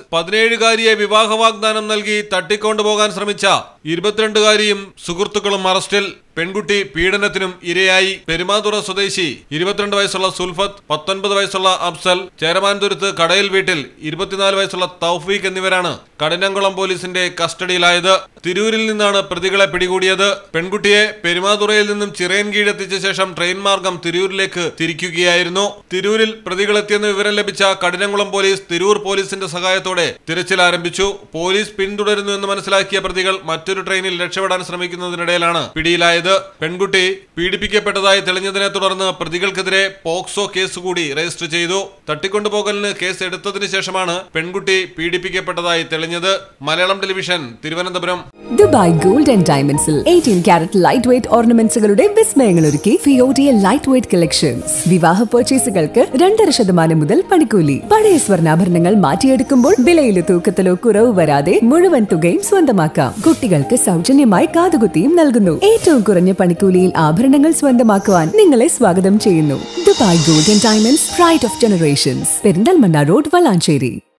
പതിനേഴുകാരിയെ വിവാഹ വാഗ്ദാനം നൽകി തട്ടിക്കൊണ്ടുപോകാൻ ശ്രമിച്ച ഇരുപത്തിരണ്ടുകാരിയും സുഹൃത്തുക്കളും അറസ്റ്റിൽ പെൺകുട്ടി പീഡനത്തിനും ഇരയായി പെരുമാതുറ സ്വദേശി ഇരുപത്തിരണ്ട് വയസ്സുള്ള സുൽഫത്ത് പത്തൊൻപത് വയസ്സുള്ള അഫ്സൽ ചേരമാൻതുരുത്ത് കടയിൽ വീട്ടിൽ ഇരുപത്തിനാല് വയസ്സുള്ള തൗഫീഖ് എന്നിവരാണ് കഠിനംകുളം പോലീസിന്റെ കസ്റ്റഡിയിലായത് തിരൂരിൽ നിന്നാണ് പ്രതികളെ പിടികൂടിയത് പെൺകുട്ടിയെ പെരുമാതുറയിൽ നിന്നും ചിറയൻകീഴെത്തിച്ച ശേഷം ട്രെയിൻ മാർഗം തിരൂരിലേക്ക് തിരിക്കുകയായിരുന്നു തിരൂരിൽ പ്രതികളെത്തിയെന്ന് വിവരം ലഭിച്ച കഠിനംകുളം പോലീസ് തിരൂർ പോലീസിന്റെ സഹായത്തോടെ തിരച്ചിൽ ആരംഭിച്ചു പോലീസ് പിന്തുടരുന്നു എന്ന് മനസ്സിലാക്കിയ പ്രതികൾ മറ്റൊരു ട്രെയിനിൽ രക്ഷപ്പെടാൻ ശ്രമിക്കുന്നതിനിടയിലാണ് പിടിയിലായത് പെൺകുട്ടി പീഡിപ്പിക്കപ്പെട്ടതായി തെളിഞ്ഞതിനെ തുടർന്ന് പ്രതികൾക്കെതിരെ പോക്സോ കേസ് കൂടി രജിസ്റ്റർ ചെയ്തു തട്ടിക്കൊണ്ടുപോകലിന് കേസ് എടുത്തതിന് ശേഷമാണ് പെൺകുട്ടി പീഡിപ്പിക്കപ്പെട്ടതായി തെളിഞ്ഞത് Malayalam television Thiruvananthapuram Dubai gold and ഡയമണ്ട്സിൽ എയ്റ്റീൻ ക്യാരറ്റ് ലൈറ്റ് വെയ്റ്റ് ഓർണമെന്റ്സുകളുടെ വിസ്മയങ്ങൾ ഒരുക്കി ഫിയോഡിയ ലൈറ്റ് വെയ്റ്റ് കളക്ഷൻസ് വിവാഹ പർച്ചേസുകൾക്ക് രണ്ടര ശതമാനം മുതൽ പണിക്കൂലി പഴയ സ്വർണ്ണാഭരണങ്ങൾ മാറ്റിയെടുക്കുമ്പോൾ വിലയിലോ തൂക്കത്തിലോ കുറവ് വരാതെ മുഴുവൻ തുകയും സ്വന്തമാക്കാം കുട്ടികൾക്ക് സൗജന്യമായി കാതുകുത്തിയും നൽകുന്നു ഏറ്റവും കുറഞ്ഞ പണിക്കൂലിയിൽ ആഭരണങ്ങൾ സ്വന്തമാക്കുവാൻ നിങ്ങളെ സ്വാഗതം ചെയ്യുന്നു Dubai gold and diamonds pride of generations Perinthalmanna road Valanchery